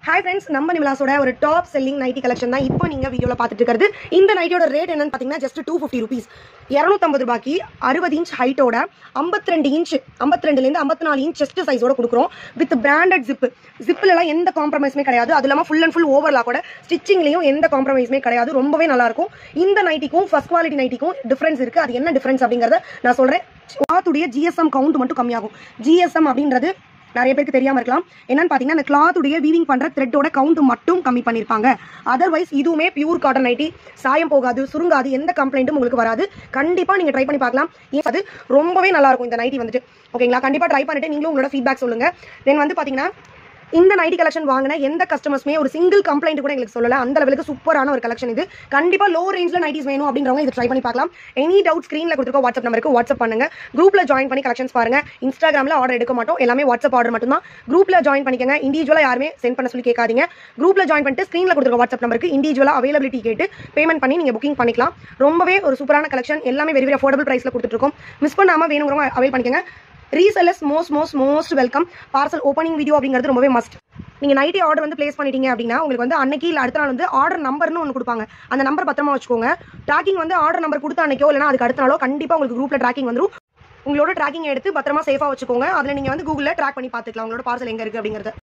hi friends நம்ம நிமலாஸோட ஒரு top selling nightie collection தான் இப்போ நீங்கள் வீடியோவில் பார்த்துட்டு இருக்கிறது இந்த நைட்டியோட ரேட் என்னன்னு பார்த்தீங்கன்னா ஜஸ்ட் டூ ஃபிஃப்டி ருபீஸ் இரநூத்தம்பது ரூபாய்க்கு அறுபது இன்ச் ஹைட்டோட ஐம்பத்தி ரெண்டு இன்ச் ஐம்பத்தி ரெண்டுலேருந்து ஐம்பத்தி நாலு இன்ச் செஸ்ட் சைஸோட கொடுக்குறோம் வித் பிராண்டட் ஜிப்பு ஜிப்பிலலாம் எந்த காம்ப்ரமைஸுமே கிடையாது அது இல்லாமல் ஃபுல் அண்ட் ஃபுல் ஓவர்லாக்கோட ஸ்டிச்சிங்லையும் எந்த காம்ப்ரமைஸுமே கிடையாது ரொம்பவே நல்லா இருக்கும் இந்த நைட்டிக்கும் ஃபர்ஸ்ட் குவாலிட்டி நைட்டிக்கும் டிஃப்ரென்ஸ் இருக்குது அது என்ன டிஃப்ரென்ஸ் அப்படிங்கிறத நான் சொல்கிறேன் கிளாத்துடைய ஜிஎஸ்எம் கவுண்ட் மட்டும் கம்மியாகும் ஜிஎஸ்எம் அப்படின்றது நிறைய பேருக்கு தெரியாம இருக்கலாம் என்னன்னு பாத்தீங்கன்னா அந்த கிளாத்துடைய வீவிங் பண்ற த்ரெட்டோட கவுண்ட் மட்டும் கம்மி பண்ணிருப்பாங்க அதர்வைஸ் இதுவுமே பியூர் காட்டன் நைட்டி சாயம் போகாது சுருங்காது எந்த கம்ப்ளைண்ட்டும் உங்களுக்கு வராது கண்டிப்பா நீங்க ட்ரை பண்ணி பார்க்கலாம் ஏன் அது ரொம்பவே நல்லா இருக்கும் இந்த நைட்டி வந்துட்டு ஓகேங்களா கண்டிப்பா ட்ரை பண்ணிட்டு நீங்களும் உங்களோட ஃபீட்பேக் சொல்லுங்க தென் வந்து பாத்தீங்கன்னா இந்த நைட்டி கலெக்ஷன் வாங்கின எந்த கஸ்டமர்ஸ்மே ஒரு சிங்கிள் கம்ப்ளைண்ட் கூட எங்களுக்கு சொல்லல அந்த லெவலுக்கு சூப்பரான ஒரு கலெக்ஷன் இது கண்டிப்பா லோ ரேஞ்சில் நைட்டிஸ் வேணும் அப்படின்றவங்க இது ட்ரை பண்ணி பார்க்கலாம் எனி டவுட் ஸ்க்ரீனில் கொடுத்துருக்க வாட்ஸ்அப் நம்பருக்கு வாட்ஸ்அப் பண்ணுங்க குரூப்ல ஜாயின் பண்ணி கலெக்ஷன்ஸ் பாருங்க இன்ஸ்டாகிராமில் ஆர்டர் எடுக்க மாட்டோம் எல்லாமே வாட்ஸ்அப் ஆர்டர் மட்டும் தான் குரூப்ல ஜாயின் பண்ணிக்கங்க இண்டிவிஜுவலாக யாருமே சென்ட் பண்ண சொல்லி கேட்காதீங்க குரூப்ல ஜாயின் பண்ணிட்டு ஸ்க்ரீனில் கொடுத்துருக்க வாட்ஸ்அப் நம்பருக்கு இண்டிவிஜுவலாக அவைலபிலிட்டி கேட்டு பேமெண்ட் பண்ணி நீங்க புக்கிங் பண்ணிக்கலாம் ரொம்பவே ஒரு சூப்பரான கலெக்ஷன் எல்லாமே வெரி வெரி அஃபோர்டபுள் ப்ரைஸில் கொடுத்துட்ருக்கோம் மிஸ் பண்ணாம வேணுங்கிறவங்க அவைல் பண்ணிக்கங்க resellers most most most welcome parcel opening video அப்படிங்கிறது ரொம்பவே மஸ்ட் நீங்க நைட்டி ஆர்டர் வந்து பிளேஸ் பண்ணிட்டீங்க அப்படின்னா உங்களுக்கு வந்து அன்னைக்கு இல்ல அடுத்த நாள் வந்து ஆர்டர் நம்பர்னு ஒன்று கொடுப்பாங்க அந்த நம்பர் பத்திரமா வச்சுக்கோங்க ட்ராக்கிங் வந்து ஆர்டர் நம்பர் கொடுத்த அன்னைக்கோ இல்லைனா அதுக்கு அடுத்த நாளோ கண்டிப்பா உங்களுக்கு குரூப்ல ட்ராக்கிங் வந்துரும் உங்களோட ட்ராக்கிங் எடுத்து பத்திரமா சேஃபா வச்சுக்கோங்க அதுல நீங்க வந்து கூகுள்ல ட்ராக் பண்ணி பார்த்துக்கலாம் உங்களோட பார்சல் எங்க இருக்கு அப்படிங்கறது